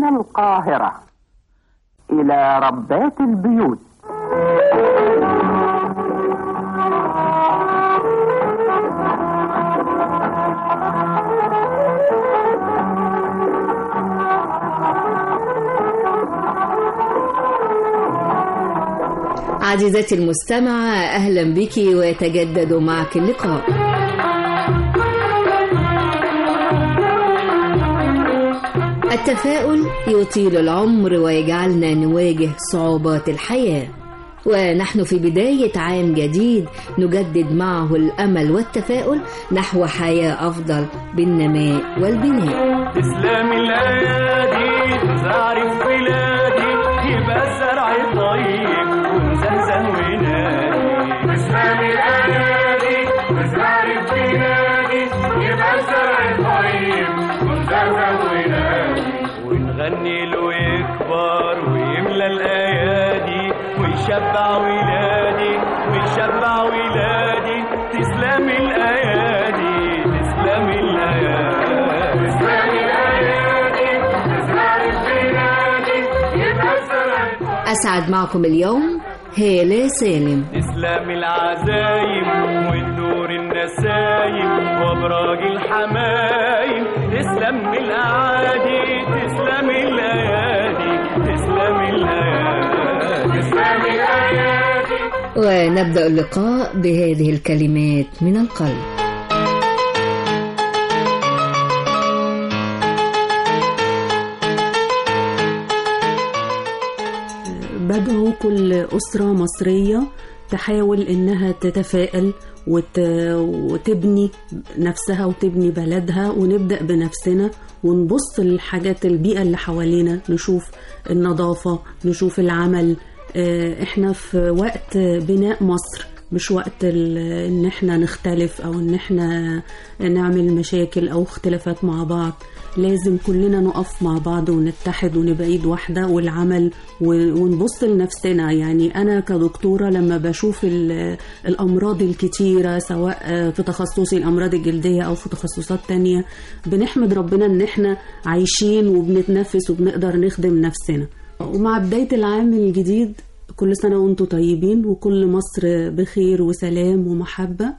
القاهرة إلى ربات البيوت عزيزتي المستمعة أهلا بك ويتجدد معك اللقاء التفاؤل يطيل العمر ويجعلنا نواجه صعوبات الحياة ونحن في بداية عام جديد نجدد معه الأمل والتفاؤل نحو حياة أفضل بالنماء والبناء تسلم الايادي تزرع في بلادي يبقى الزرع طيب ومزهزه ونادي تسلم الايادي تزرع في بلادي يبقى الزرع طيب ومزهزه ونادي ونغني له يكبر ويملى الايادي ويشبع ولادي ويشبع ولادي تسلم الايادي تسلم الايادي تسلم الايادي تزرع في بلادي يبقى الزرع أسعد معكم اليوم هالة سالم تسلم العزايم والدور النسايم وابراج الحمايم تسلم الاعادي تسلم الايادي تسلم الايادي تسلم الايادي ونبدأ اللقاء بهذه الكلمات من القلب بدعو كل أسرة مصرية تحاول إنها تتفائل وت... وتبني نفسها وتبني بلدها ونبدأ بنفسنا ونبص للحاجات البيئة اللي حوالينا نشوف النظافة نشوف العمل آه، احنا في وقت بناء مصر مش وقت ال- ان احنا نختلف او ان احنا نعمل مشاكل او اختلافات مع بعض لازم كلنا نقف مع بعض ونتحد ونبقى ايد واحده والعمل و- ونبص لنفسنا يعني انا كدكتوره لما بشوف ال- الامراض الكتيره سواء في تخصصي الامراض الجلديه او في تخصصات تانية بنحمد ربنا ان احنا عايشين وبنتنفس وبنقدر نخدم نفسنا ومع بدايه العام الجديد كل سنة وانتم طيبين وكل مصر بخير وسلام ومحبة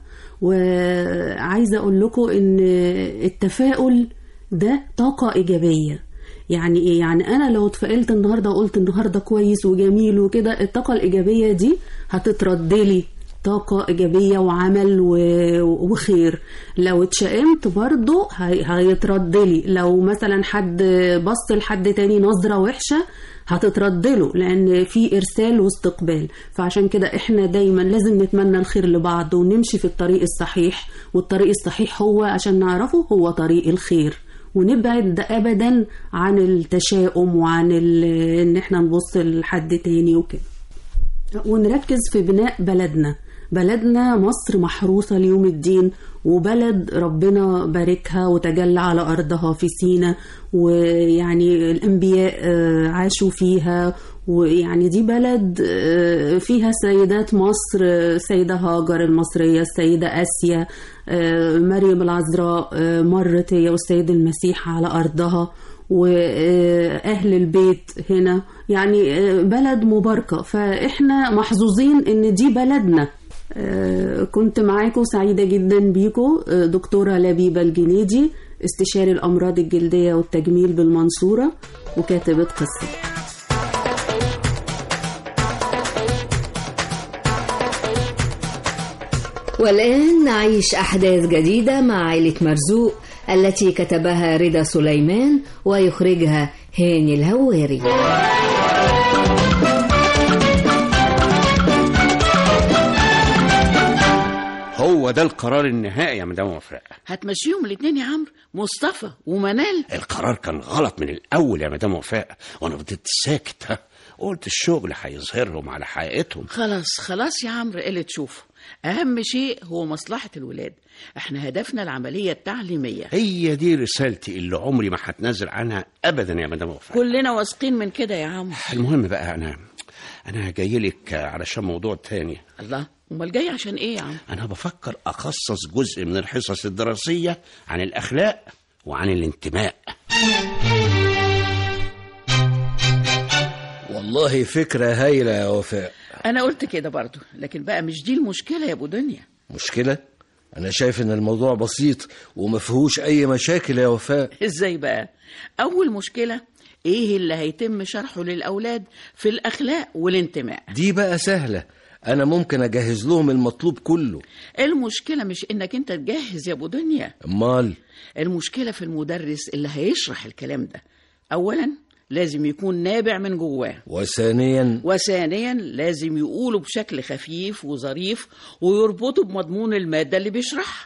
وعايزة أقول لكم إن التفاؤل ده طاقة إيجابية يعني إيه؟ يعني أنا لو اتفائلت النهاردة وقلت النهاردة كويس وجميل وكده الطاقة الإيجابية دي هتترد لي طاقة إيجابية وعمل و- وخير لو اتشائمت برضه هي- هيترد لي لو مثلا حد بص لحد تاني نظرة وحشة هتترد له لان في ارسال واستقبال فعشان كده احنا دايما لازم نتمنى الخير لبعض ونمشي في الطريق الصحيح والطريق الصحيح هو عشان نعرفه هو طريق الخير ونبعد ابدا عن التشاؤم وعن ال- ان احنا نبص لحد تاني وكده ونركز في بناء بلدنا بلدنا مصر محروسة ليوم الدين وبلد ربنا باركها وتجلى على أرضها في سينا ويعني الأنبياء آه، عاشوا فيها ويعني دي بلد آه، فيها سيدات مصر آه، السيدة هاجر المصرية السيدة آسيا آه، مريم العذراء آه، مرت هي والسيد المسيح على أرضها واهل البيت هنا يعني آه، بلد مباركه فاحنا محظوظين ان دي بلدنا آه، كنت معاكم سعيده جدا بيكم آه، دكتوره لبيبه الجنيدي استشاري الامراض الجلديه والتجميل بالمنصوره وكاتبه قصه والآن نعيش أحداث جديدة مع عائلة مرزوق التي كتبها رضا سليمان ويخرجها هاني الهواري هو ده القرار النهائي يا مدام وفاء هتمشيهم الاتنين يا عمرو مصطفى ومنال القرار كان غلط من الاول يا مدام وفاء وانا فضلت ساكت ها قلت الشغل هيظهرهم على حقيقتهم خلاص خلاص يا عمرو اللي تشوفه اهم شيء هو مصلحة الولاد احنا هدفنا العملية التعليمية هي دي رسالتي اللي عمري ما هتنازل عنها ابدا يا مدام وفاء كلنا واثقين من كده يا عمرو المهم بقى انا انا جاي لك علشان موضوع تاني الله امال جاي عشان ايه يا عمرو انا بفكر اخصص جزء من الحصص الدراسيه عن الاخلاق وعن الانتماء والله فكرة هايلة يا وفاء انا قلت كده برضو لكن بقى مش دي المشكله يا ابو دنيا مشكلة أنا شايف إن الموضوع بسيط ومفيهوش أي مشاكل يا وفاء ازاي بقى اول مشكله ايه اللي هيتم شرحه للاولاد في الاخلاق والانتماء دي بقى سهلة أنا ممكن أجهز لهم المطلوب كله المشكله مش انك انت تجهز يا ابو دنيا أمال المشكله في المدرس اللي هيشرح الكلام ده اولا لازم يكون نابع من جواه وثانيا وثانيا لازم يقوله بشكل خفيف وظريف ويربطه بمضمون الماده اللي بيشرحها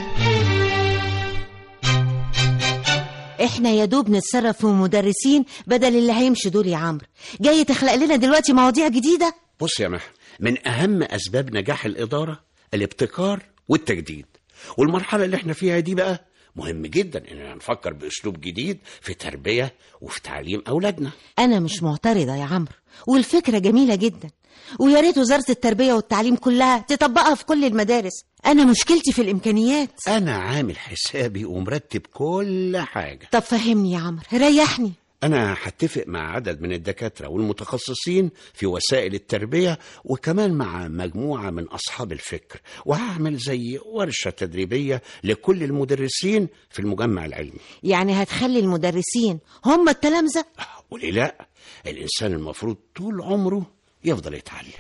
احنا يا دوب نتصرف في مدرسين بدل اللي هيمشوا دول يا عمرو جاي تخلق لنا دلوقتي مواضيع جديده بص يا مح من أهم أسباب نجاح الإدارة الابتكار والتجديد والمرحلة اللي احنا فيها دي بقى مهم جدا إننا نفكر بأسلوب جديد في تربية وفي تعليم أولادنا انا مش معترضه يا عمرو والفكره جميله جدا ويا ريت وزاره التربيه والتعليم كلها تطبقها في كل المدارس انا مشكلتي في الامكانيات أنا عامل حسابي ومرتب كل حاجة طب فهمني يا عمرو ريحني أنا هتفق مع عدد من الدكاترة والمتخصصين في وسائل التربية وكمان مع مجموعة من أصحاب الفكر وهعمل زي ورشة تدريبية لكل المدرسين في المجمع العلمي يعني هتخلي المدرسين هم التلامذه وليه لا الإنسان المفروض طول عمره يفضل يتعلم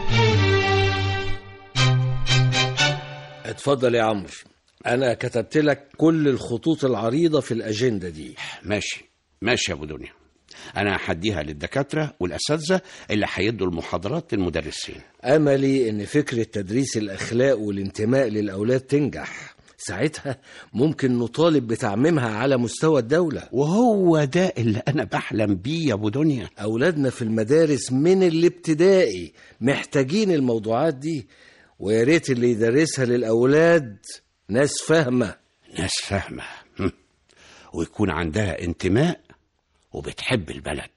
اتفضل يا عمرو أنا كتبت لك كل الخطوط العريضة في الأجندة دي ماشي ماشي يا أبو دنيا أنا هديها للدكاترة والأساتذة اللي هيدوا المحاضرات للمدرسين أملي إن فكرة تدريس الأخلاق والانتماء للأولاد تنجح ساعتها ممكن نطالب بتعميمها على مستوى الدولة وهو ده اللي أنا بحلم بيه يا أبو دنيا أولادنا في المدارس من الابتدائي محتاجين الموضوعات دي ويا ريت اللي يدرسها للأولاد ناس فاهمة ناس فاهمة هم. ويكون عندها انتماء وبتحب البلد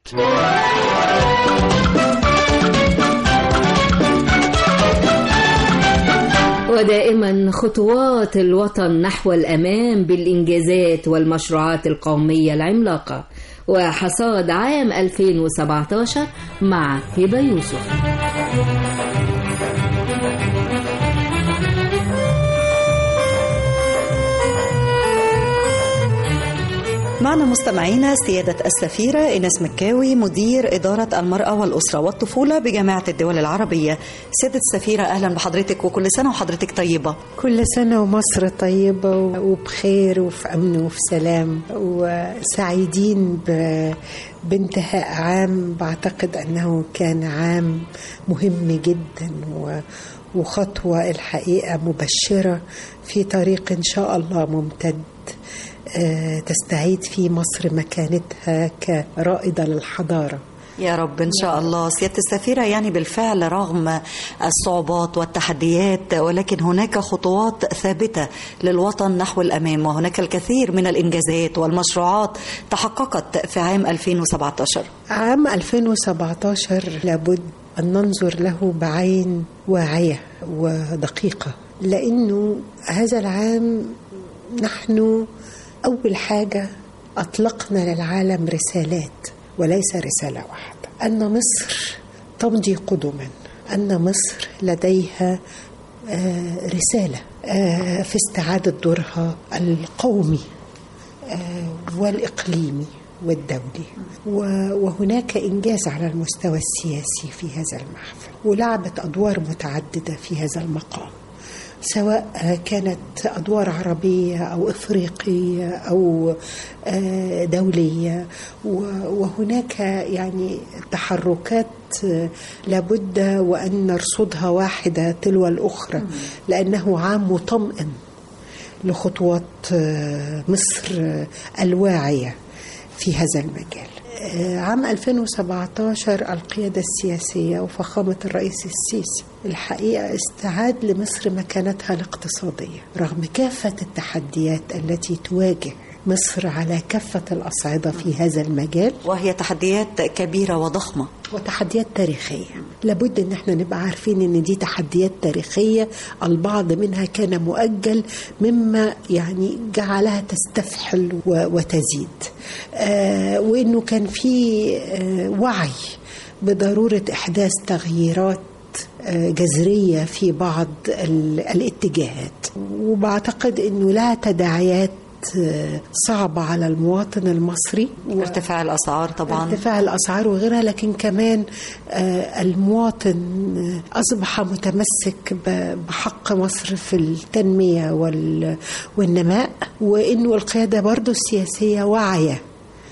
ودائما خطوات الوطن نحو الأمام بالإنجازات والمشروعات القومية العملاقة وحصاد عام 2017 مع هبة يوسف معنا مستمعينا سيادة السفيرة إنس مكاوي مدير إدارة المرأة والأسرة والطفولة بجامعة الدول العربية سيادة السفيرة أهلا بحضرتك وكل سنة وحضرتك طيبة كل سنة ومصر طيبة وبخير وفي أمن وفي سلام وسعيدين ب- بانتهاء عام بعتقد أنه كان عام مهم جدا و وخطوة الحقيقة مبشرة في طريق إن شاء الله ممتد آه، تستعيد فيه مصر مكانتها كرائدة للحضارة يا رب إن شاء الله سيادة السفيرة يعني بالفعل رغم الصعوبات والتحديات ولكن هناك خطوات ثابتة للوطن نحو الأمام وهناك الكثير من الإنجازات والمشروعات تحققت في عام 2017 عام 2017 لابد أن ننظر له بعين واعية ودقيقة لأنه هذا العام نحن أول حاجة أطلقنا للعالم رسالات وليس رسالة واحدة أن مصر تمضي قدما أن مصر لديها آه، رسالة آه، في استعادة دورها القومي آه، والإقليمي والدولي و- وهناك إنجاز على المستوى السياسي في هذا المحفل ولعبت أدوار متعددة في هذا المقام سواء كانت أدوار عربية أو إفريقية أو آه، دولية و- وهناك يعني تحركات آه، لابد وأن نرصدها واحدة تلو الأخرى لأنه عام مطمئن لخطوات آه، مصر آه، الواعية في هذا المجال آه، عام 2017 القيادة السياسية وفخامة الرئيس السيسي الحقيقة استعاد لمصر مكانتها الاقتصادية رغم كافة التحديات التي تواجه مصر على كافة الأصعدة في هذا المجال وهي تحديات كبيرة وضخمة وتحديات تاريخية لابد ان احنا نبقى عارفين ان دي تحديات تاريخية البعض منها كان مؤجل مما يعني جعلها تستفحل و- وتزيد آه وانه كان في آه وعي بضرورة إحداث تغييرات آه، جذرية في بعض ال- الاتجاهات وبعتقد أنه لها تداعيات آه، صعبة على المواطن المصري ارتفاع الأسعار طبعا ارتفاع الأسعار وغيرها لكن كمان آه، المواطن آه، أصبح متمسك ب- بحق مصر في التنمية وال- والنماء وإنه القيادة برضو السياسية واعية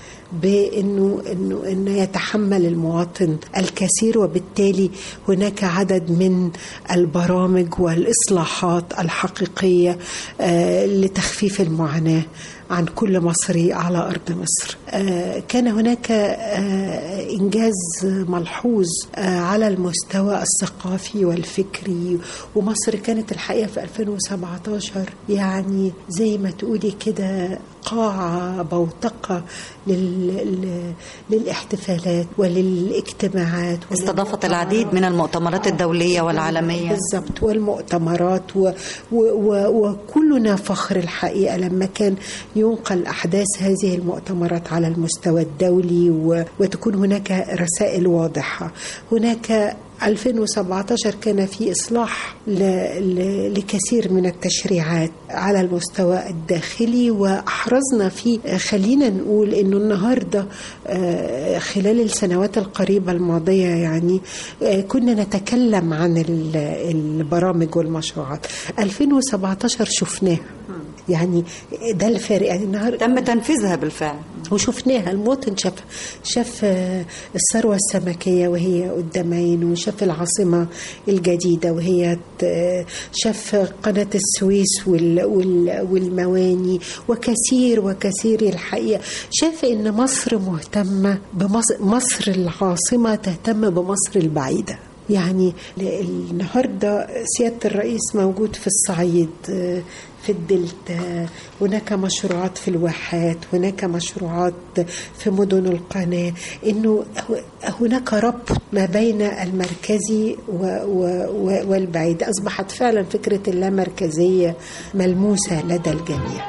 بانه انه انه يتحمل المواطن الكثير وبالتالي هناك عدد من البرامج والاصلاحات الحقيقيه آه، لتخفيف المعاناه عن كل مصري على ارض مصر. آه، كان هناك آه، انجاز ملحوظ آه، على المستوى الثقافي والفكري ومصر كانت الحقيقه في 2017 يعني زي ما تقولي كده قاعه بوتقه لل... لل- للاحتفالات وللاجتماعات استضافت العديد من المؤتمرات الدولية والعالمية بالضبط والمؤتمرات و... و... و... وكلنا فخر الحقيقة لما كان ينقل أحداث هذه المؤتمرات على المستوى الدولي و... وتكون هناك رسائل واضحة هناك 2017 كان في إصلاح ل... ل... لكثير من التشريعات على المستوى الداخلي وأحرزنا في خلينا نقول إنه النهاردة آه، خلال السنوات القريبة الماضية يعني آه، كنا نتكلم عن ال- البرامج والمشروعات 2017 شفناها يعني ده الفارق يعني النهارده تم تنفيذها بالفعل وشفناها المواطن شاف شاف آه، الثروة السمكية وهي قدام عينه وشاف العاصمة الجديدة وهي ت- شاف قناة السويس وال- وال- والمواني وكثير وكثير الحقيقة شاف إن مصر مهتمة بمصر مصر العاصمة تهتم بمصر البعيدة يعني ل- النهارده سياده الرئيس موجود في الصعيد آه، في الدلتا هناك مشروعات في الواحات هناك مشروعات في مدن القناة إنه هو- هناك ربط ما بين المركزي و و و والبعيد أصبحت فعلا فكرة اللامركزية ملموسة لدى الجميع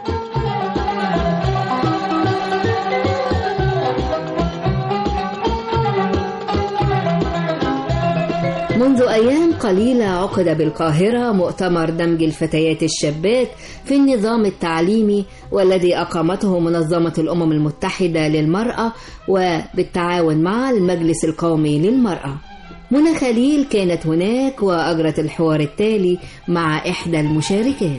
منذ أيام قليلة عقد بالقاهرة مؤتمر دمج الفتيات الشابات في النظام التعليمي والذي أقامته منظمة الأمم المتحدة للمرأة وبالتعاون مع المجلس القومي للمرأة منى خليل كانت هناك وأجرت الحوار التالي مع إحدى المشاركات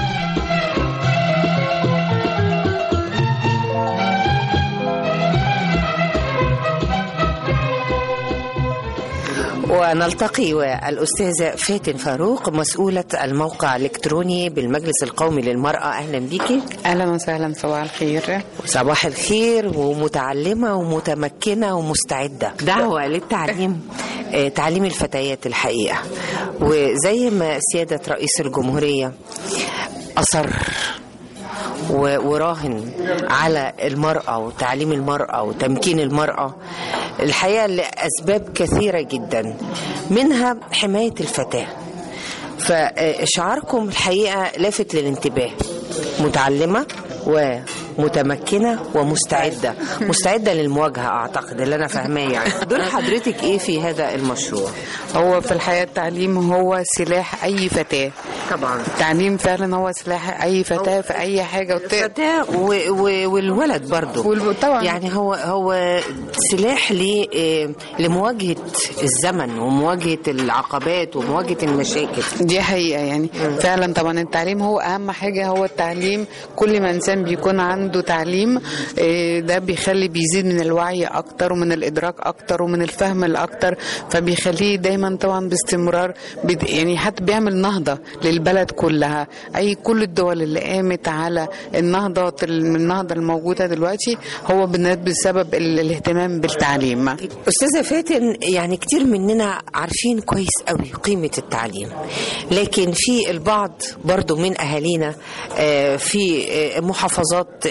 ونلتقي والأستاذة فاتن فاروق مسؤولة الموقع الإلكتروني بالمجلس القومي للمرأة أهلا بيكي اهلا وسهلا صباح الخير صباح الخير ومتعلمة ومتمكنة ومستعدة دعوة للتعليم آه، تعليم الفتيات الحقيقة وزي ما سيادة رئيس الجمهورية أصر و- وراهن على المرأة وتعليم المرأة وتمكين المرأة الحقيقة لأسباب كثيرة جدا منها حماية الفتاة فشعاركم الحقيقة لافت للانتباه متعلمة ومتمكنة ومستعدة مستعدة للمواجهة أعتقد اللي أنا فاهماه يعني دول حضرتك إيه في هذا المشروع هو في الحياة التعليم هو سلاح أي فتاة طبعا التعليم فعلا هو سلاح أي فتاة في أي حاجة وت... الفتاة و... و... والولد برضه والب... طبعا يعني هو هو سلاح ل... آه، لمواجهة الزمن ومواجهة العقبات ومواجهة المشاكل دي حقيقة يعني فعلا طبعا التعليم هو أهم حاجة هو التعليم كل ما إنسان بيكون عنده تعليم آه، ده بيخلي بيزيد من الوعي أكتر ومن الإدراك أكتر ومن الفهم الأكتر فبيخليه دايما طبعا باستمرار بد- يعني حتى بيعمل نهضة للبلد كلها أي كل الدول اللي قامت على النهضة النهضة الموجودة دلوقتي هو بالن- بسبب ال- الاهتمام بالتعليم أستاذة فاتن يعني كتير مننا عارفين كويس قوي قيمة التعليم لكن في البعض برضو من أهالينا آه، في آه، محافظات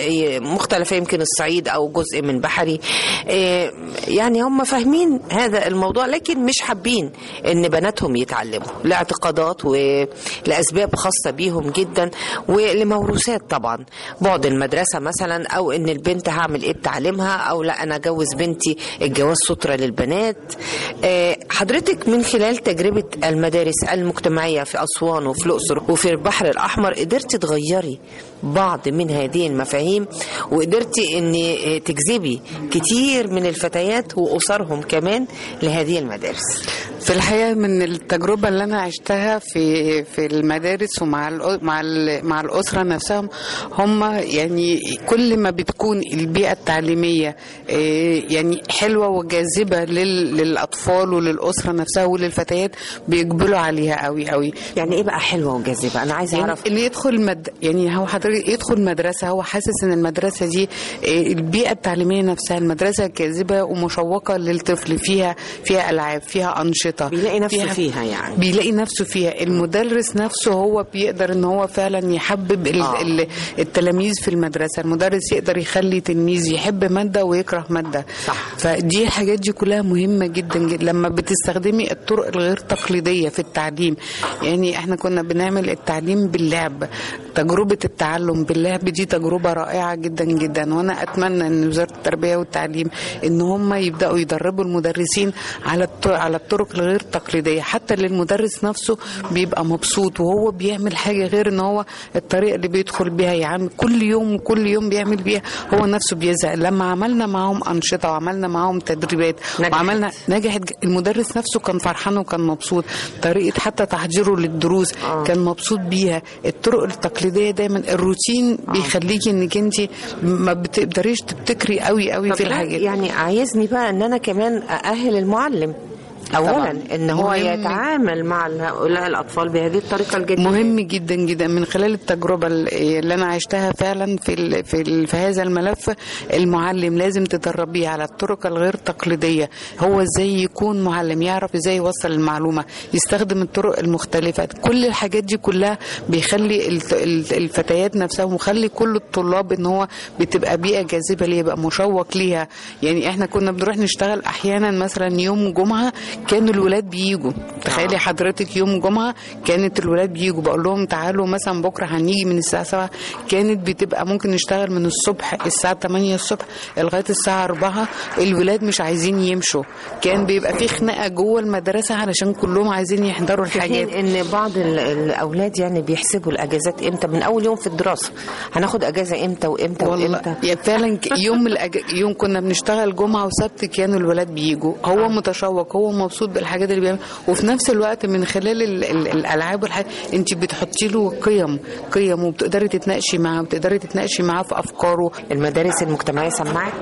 مختلفة يمكن الصعيد أو جزء من بحري آه، يعني هم فاهمين هذا الموضوع لكن مش حابين إن بناتهم يتعلموا لاعتقادات ولأسباب خاصة بيهم جدا ولموروثات طبعا بعد المدرسة مثلا أو إن البنت هعمل إيه بتعليمها أو لا أنا أجوز بنتي الجواز سترة للبنات آه، حضرتك من خلال تجربة المدارس المجتمعية في أسوان وفي الأقصر وفي البحر الأحمر قدرتي تغيري بعض من هذه المفاهيم وقدرتي ان تجذبي كتير من الفتيات واسرهم كمان لهذه المدارس في الحقيقه من التجربه اللي انا عشتها في في المدارس ومع الأ- مع ال- مع الاسره نفسهم هم يعني كل ما بتكون البيئه التعليميه آه، يعني حلوه وجاذبه لل- للاطفال وللاسره نفسها وللفتيات بيقبلوا عليها قوي قوي يعني ايه بقى حلوه وجاذبه انا عايزه يعني اعرف ان يدخل مد... يعني هو حضرتك يدخل مدرسه هو حاسس ان المدرسه دي آه، البيئه التعليميه نفسها المدرسه جاذبه ومشوقه للطفل فيها فيها العاب فيها انشطه بيلاقي نفسه فيها يعني. بيلاقي نفسه فيها المدرس نفسه هو بيقدر ان هو فعلا يحبب ال... آه. ال... التلاميذ في المدرسه المدرس يقدر يخلي تلميذ يحب ماده ويكره ماده صح. فدي الحاجات دي كلها مهمه جدا جدا لما بتستخدمي الطرق الغير تقليديه في التعليم يعني احنا كنا بنعمل التعليم باللعب تجربه التعلم باللعب دي تجربه رائعه جدا جدا وانا اتمنى ان وزاره التربيه والتعليم ان هم يبداوا يدربوا المدرسين على الط- على الطرق الغير تقليديه حتى للمدرس نفسه بيبقى مبسوط وهو بيعمل حاجه غير ان هو الطريقه اللي بيدخل بيها يعمل كل يوم وكل يوم بيعمل بيها هو نفسه بيزهق لما عملنا معاهم انشطه وعملنا معاهم تدريبات نجحت. وعملنا نجحت ج- المدرس نفسه كان فرحان وكان مبسوط طريقه حتى تحضيره للدروس آه. كان مبسوط بيها الطرق التقليديه دايما الروتين بيخليكي انك انت ما بتقدريش تبتكري قوي قوي طب في ده الحاجات يعني عايزني بقى ان انا كمان اأهل المعلم اولا طبعاً. ان هو مهم. يتعامل مع هؤلاء الاطفال بهذه الطريقه الجديده مهم جدا جدا من خلال التجربه اللي انا عشتها فعلا في ال في, ال في هذا الملف المعلم لازم تدربيه على الطرق الغير تقليديه هو ازاي يكون معلم يعرف ازاي يوصل المعلومه يستخدم الطرق المختلفه كل الحاجات دي كلها بيخلي الت- ال- الفتيات نفسها ومخلي كل الطلاب ان هو بتبقى بيئه جاذبه ليها يبقى مشوق ليها يعني احنا كنا بنروح نشتغل احيانا مثلا يوم جمعه كانوا الولاد بيجوا تخيلي حضرتك يوم جمعه كانت الولاد بيجوا بقول لهم تعالوا مثلا بكره هنيجي من الساعه 7 كانت بتبقى ممكن نشتغل من الصبح الساعه 8 الصبح لغايه الساعه 4 الولاد مش عايزين يمشوا كان بيبقى في خناقه جوه المدرسه علشان كلهم عايزين يحضروا في حين الحاجات ان بعض ال- الاولاد يعني بيحسبوا الاجازات امتى من اول يوم في الدراسه هناخد اجازه امتى وامتى والله وامتى يا فعلا ك- يوم الأج... يوم كنا بنشتغل جمعه وسبت كانوا الولاد بيجوا هو متشوق هو مبسوط بالحاجات اللي بيعمل وفي نفس الوقت من خلال ال... ال... الالعاب والحاجات انت بتحطي له قيم قيم وبتقدري تتناقشي معاه بتقدري تتناقشي معاه في افكاره المدارس المجتمعيه سمعت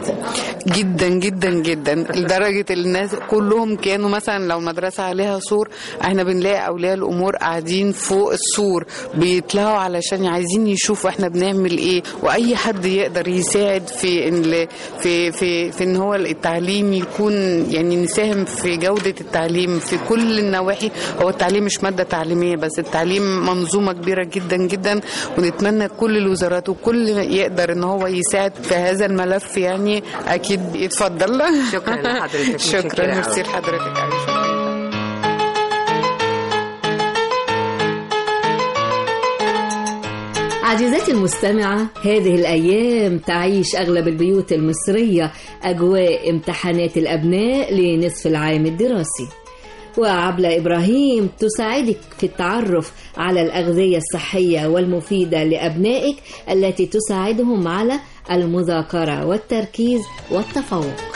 جدا جدا جدا لدرجه الناس كلهم كانوا مثلا لو مدرسه عليها سور احنا بنلاقي اولياء الامور قاعدين فوق السور بيطلعوا علشان عايزين يشوفوا احنا بنعمل ايه واي حد يقدر يساعد في ان في في في ان هو التعليم يكون يعني نساهم في جوده التعليم في كل النواحي هو التعليم مش ماده تعليميه بس التعليم منظومه كبيره جدا جدا ونتمنى كل الوزارات وكل يقدر ان هو يساعد في هذا الملف يعني اكيد يتفضل شكرا لحضرتك شكرا متشكرة ميرسي أوي. لحضرتك أوي. شكرا عزيزتي المستمعة هذه الأيام تعيش أغلب البيوت المصرية أجواء امتحانات الأبناء لنصف العام الدراسي وعبلة إبراهيم تساعدك في التعرف على الأغذية الصحية والمفيدة لأبنائك التي تساعدهم على المذاكرة والتركيز والتفوق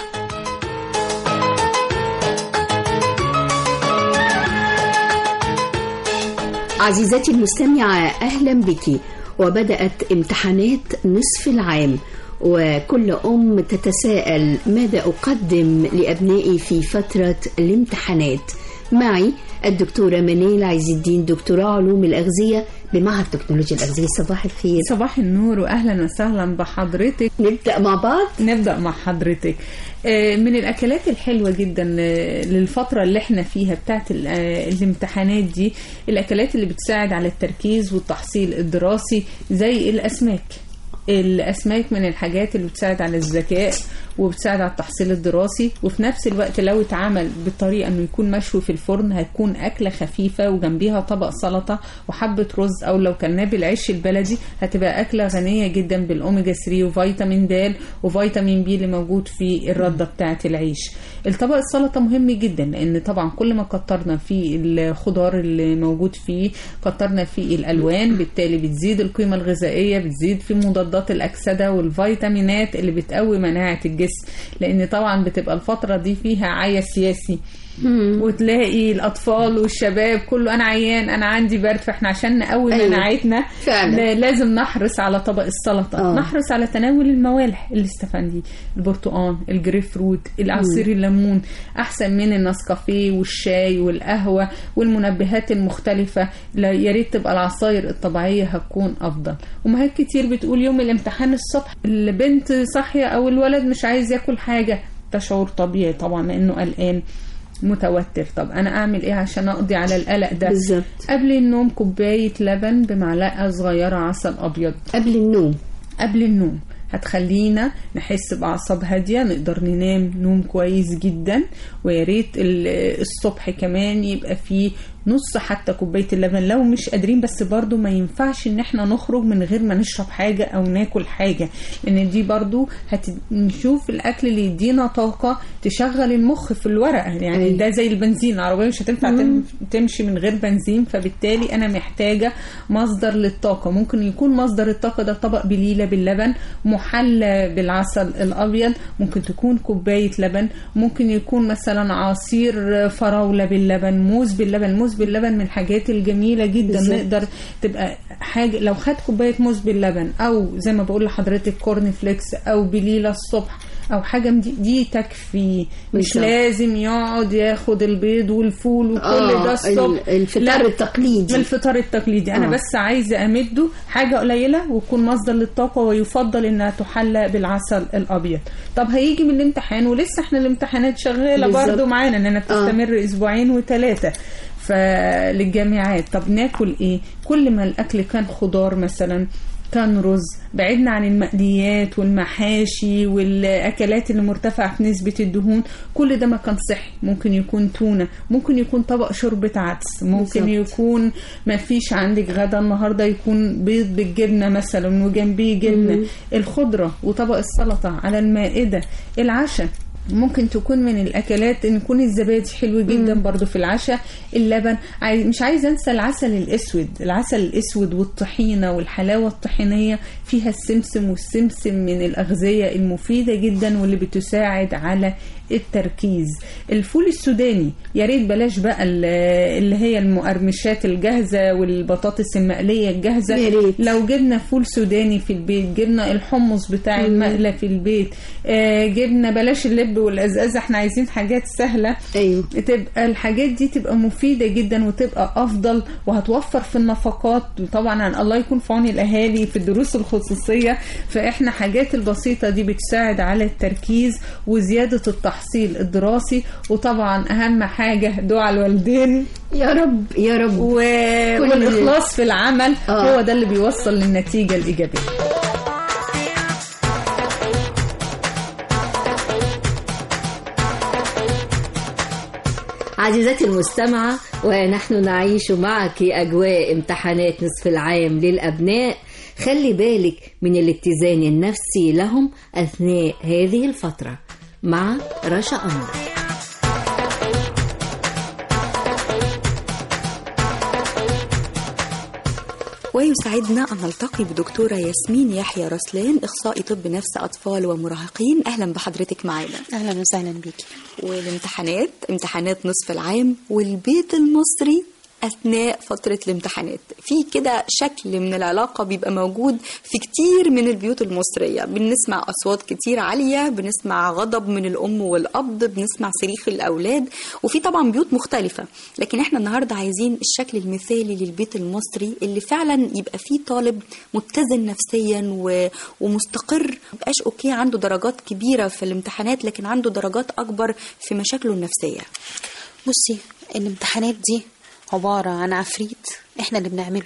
عزيزتي المستمعة أهلا بك وبدأت امتحانات نصف العام وكل أم تتساءل ماذا أقدم لأبنائي في فترة الامتحانات معي الدكتورة منال عز الدين دكتوراه علوم الأغذية بمعهد تكنولوجيا الأغذية صباح الخير صباح النور واهلا وسهلا بحضرتك نبدأ مع بعض نبدا مع حضرتك آه، من الاكلات الحلوه جدا آه، للفتره اللي احنا فيها بتاعت ال- آه، الامتحانات دي الاكلات اللي بتساعد على التركيز والتحصيل الدراسي زي الاسماك الاسماك من الحاجات اللي بتساعد على الذكاء وبتساعد على التحصيل الدراسي وفي نفس الوقت لو اتعمل بالطريقه انه يكون مشوي في الفرن هتكون اكله خفيفه وجنبيها طبق سلطه وحبه رز او لو كان بالعيش البلدي هتبقى اكله غنيه جدا بالاوميجا 3 وفيتامين د وفيتامين بي اللي موجود في الرده بتاعه العيش الطبق السلطه مهم جدا لان طبعا كل ما كترنا في الخضار اللي موجود فيه كترنا فيه الالوان بالتالي بتزيد القيمه الغذائيه بتزيد في مضادات الاكسده والفيتامينات اللي بتقوي مناعه الجسم لان طبعا بتبقى الفتره دي فيها عيا سياسي وتلاقي الاطفال والشباب كله انا عيان انا عندي برد فاحنا عشان نقوي أيوة. مناعتنا فعلا. لا- لازم نحرص على طبق السلطه آه. نحرص على تناول الموالح الاستفندي البرتقال الجريب فروت العصير الليمون احسن من النسكافيه والشاي والقهوه والمنبهات المختلفه لا يا ريت تبقى العصاير الطبيعيه هتكون افضل امهات كتير بتقول يوم الامتحان الصبح البنت صاحيه او الولد مش عايز ياكل حاجه ده شعور طبيعي طبعا لانه قلقان متوتر طب انا اعمل ايه عشان اقضي على القلق ده بالظبط. قبل النوم كوبايه لبن بمعلقه صغيره عسل ابيض قبل النوم قبل النوم هتخلينا نحس باعصاب هاديه نقدر ننام نوم كويس جدا ويا ريت ال- الصبح كمان يبقى فيه نص حتى كوبايه اللبن لو مش قادرين بس برضو ما ينفعش ان احنا نخرج من غير ما نشرب حاجه او ناكل حاجه لان دي برضو هنشوف الاكل اللي يدينا طاقه تشغل المخ في الورقه يعني أيوة. ده زي البنزين العربيه مش هتنفع تم- تمشي من غير بنزين فبالتالي انا محتاجه مصدر للطاقه ممكن يكون مصدر الطاقه ده طبق بليله باللبن محلى بالعسل الابيض ممكن تكون كوبايه لبن ممكن يكون مثلا عصير فراوله باللبن موز باللبن موز باللبن من الحاجات الجميله جدا بالظبط. نقدر تبقى حاجه لو خد كوبايه موز باللبن او زي ما بقول لحضرتك كورن فليكس او بليله الصبح او حاجه من دي, دي تكفي مش بالظبط. لازم يقعد ياخد البيض والفول وكل آه، ده الصبح ال- الفطار لا، التقليدي. الفطار التقليدي انا آه. بس عايزه امده حاجه قليله وتكون مصدر للطاقه ويفضل انها تحلى بالعسل الابيض طب هيجي من الامتحان ولسه احنا الامتحانات شغاله بالظبط. برضو معانا اننا بتستمر اسبوعين وثلاثه فللجامعات طب ناكل ايه كل ما الاكل كان خضار مثلا كان رز بعدنا عن المقليات والمحاشي والاكلات اللي مرتفعه في نسبه الدهون كل ده ما كان صحي ممكن يكون تونه ممكن يكون طبق شوربه عدس ممكن بالظبط. يكون ما فيش عندك غدا النهارده يكون بيض بالجبنه مثلا وجنبيه جبنه مم. الخضره وطبق السلطه على المائده العشاء ممكن تكون من الاكلات ان يكون الزبادي حلو جدا برضو في العشاء اللبن عايز مش عايزه انسى العسل الاسود العسل الاسود والطحينه والحلاوه الطحينيه فيها السمسم والسمسم من الاغذيه المفيده جدا واللي بتساعد على التركيز الفول السوداني يا ريت بلاش بقى ال- اللي هي المقرمشات الجاهزه والبطاطس المقليه الجاهزه يا ريت. لو جبنا فول سوداني في البيت جبنا الحمص بتاع مم. المقلة في البيت آه جبنا بلاش اللب والازازه احنا عايزين حاجات سهله ايوه تبقى الحاجات دي تبقى مفيده جدا وتبقى افضل وهتوفر في النفقات طبعا الله يكون في عون الاهالي في الدروس الخصوصيه فاحنا حاجات البسيطه دي بتساعد على التركيز وزياده التحصيل الدراسي وطبعا اهم حاجه دعاء الوالدين يا رب يا رب و... كل- والاخلاص في العمل آه. هو ده اللي بيوصل للنتيجه الايجابيه عزيزتي المستمعة ونحن نعيش معك أجواء امتحانات نصف العام للأبناء خلي بالك من الاتزان النفسي لهم أثناء هذه الفترة مع رشا أمر ويسعدنا أن نلتقي بدكتورة ياسمين يحيى رسلان إخصائي طب نفس أطفال ومراهقين أهلا بحضرتك معانا اهلا وسهلا بيكي والامتحانات امتحانات نصف العام والبيت المصري أثناء فترة الامتحانات في كده شكل من العلاقة بيبقى موجود في كتير من البيوت المصرية بنسمع أصوات كتير عالية بنسمع غضب من الأم والأب بنسمع صريخ الأولاد وفي طبعا بيوت مختلفة لكن احنا النهاردة عايزين الشكل المثالي للبيت المصري اللي فعلا يبقى فيه طالب متزن نفسيا و... ومستقر مبقاش أوكي عنده درجات كبيرة في الامتحانات لكن عنده درجات أكبر في مشاكله النفسية بصي الامتحانات دي عبارة عن عفريت احنا اللي بنعمله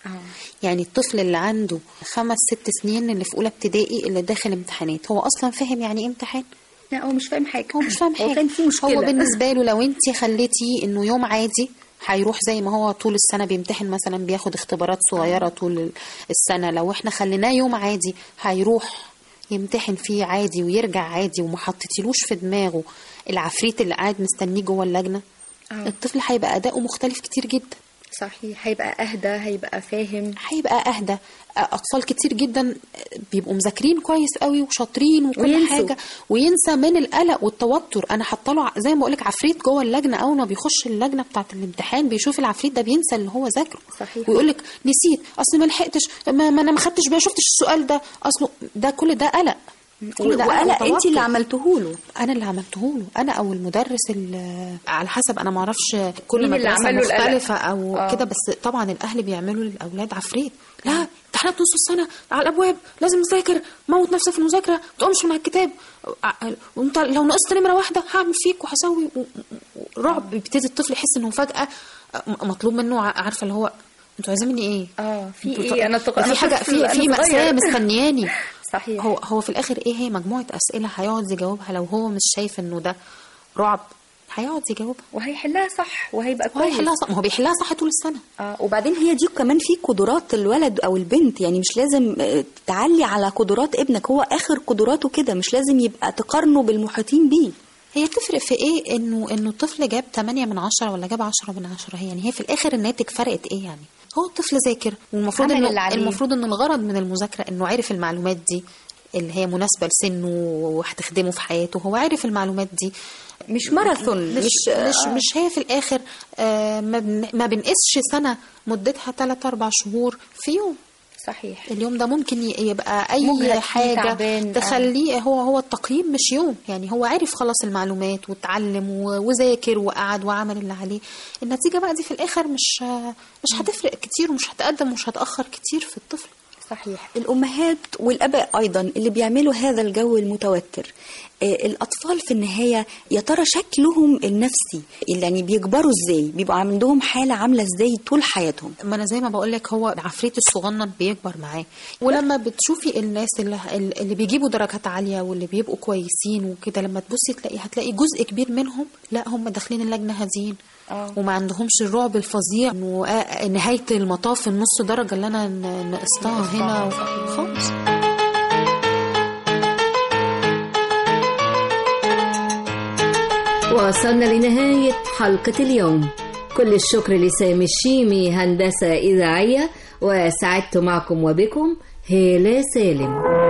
يعني الطفل اللي عنده خمس ست سنين اللي في اولى ابتدائي اللي داخل امتحانات هو اصلا فاهم يعني ايه امتحان لا هو مش فاهم حاجه هو مش فاهم هو حاجه كان في مشكله هو بالنسبه له لو انت خليتي انه يوم عادي هيروح زي ما هو طول السنه بيمتحن مثلا بياخد اختبارات صغيره طول السنه لو احنا خليناه يوم عادي هيروح يمتحن فيه عادي ويرجع عادي وما حطيتيلوش في دماغه العفريت اللي قاعد مستنيه جوه اللجنه آه. الطفل هيبقى اداؤه مختلف كتير جدا صحيح هيبقى اهدى هيبقى فاهم هيبقى اهدى اطفال كتير جدا بيبقوا مذاكرين كويس قوي وشاطرين وكل وينسوا. حاجه وينسى من القلق والتوتر انا حاطه له زي ما بقول لك عفريت جوه اللجنه اول ما بيخش اللجنه بتاعه الامتحان بيشوف العفريت ده بينسى اللي هو ذاكره صحيح. ويقول لك نسيت اصل ما لحقتش ما, ما انا ما خدتش ما شفتش السؤال ده اصله ده كل ده قلق كل ده وقلق وتوتر. انت اللي عملته له انا اللي عملته له انا او المدرس اللي على حسب انا ما اعرفش كل مين اللي مدرسه عمل له القلق؟ مختلفه او آه. كده بس طبعا الاهل بيعملوا للاولاد عفريت لا امتحانات نص السنه على الابواب لازم تذاكر موت نفسك في المذاكره ما تقومش من الكتاب ع- وانت لو نقصت نمره واحده هعمل فيك وهسوي و- و- رعب بيبتدي الطفل يحس انه فجاه م- مطلوب منه ع- عارفه اللي هو انتوا عايزين مني ايه؟ اه في انتوا ايه انا تق... في أنا حاجه طفل، في أنا في مأساة صغير. مستنياني صحيح هو هو في الاخر ايه هي مجموعه اسئله هيقعد يجاوبها لو هو مش شايف انه ده رعب هيقعد يجاوبها وهيحلها صح وهيبقى كويس وهيحلها صح ما هو بيحلها صح طول السنه اه وبعدين هي دي كمان في قدرات الولد او البنت يعني مش لازم آه، تعلي على قدرات ابنك هو اخر قدراته كده مش لازم يبقى تقارنه بالمحيطين بيه هي تفرق في ايه انه انه الطفل جاب 8 من 10 ولا جاب 10 من 10 هي يعني هي في الاخر الناتج فرقت ايه يعني هو الطفل ذاكر والمفروض عمل انه اللي عليه. المفروض انه الغرض من المذاكره انه عارف المعلومات دي اللي هي مناسبه لسنه وهتخدمه في حياته هو عارف المعلومات دي مش ماراثون مش مش مش, آه. مش هي في الاخر آه ما, بن ما بنقيسش سنه مدتها 3 4 شهور في يوم صحيح اليوم ده ممكن ي- يبقى اي مجهد فيه، حاجه تعبان، آه. تخليه هو هو التقييم مش يوم يعني هو عارف خلاص المعلومات واتعلم و- وذاكر وقعد وعمل اللي عليه النتيجه بقى دي في الاخر مش مش هتفرق كتير ومش هتقدم ومش هتاخر كتير في الطفل صحيح الأمهات والآباء أيضا اللي بيعملوا هذا الجو المتوتر آه، الأطفال في النهاية يا ترى شكلهم النفسي يعني بيكبروا ازاي بيبقوا عندهم حالة عاملة ازاي طول حياتهم ما انا زي ما بقول لك هو العفريت الصغنن بيكبر معاه ولما بتشوفي الناس اللي, اللي بيجيبوا درجات عاليه واللي بيبقوا كويسين وكده لما تبصي تلاقي هتلاقي جزء كبير منهم لا هم داخلين اللجنه هاديين وما عندهمش الرعب الفظيع انه آه، نهايه المطاف النص درجه اللي انا ن- نقصتها هنا خالص وصلنا لنهاية حلقة اليوم كل الشكر لسامي الشيمي هندسة إذاعية وسعدت معكم وبكم هالة سالم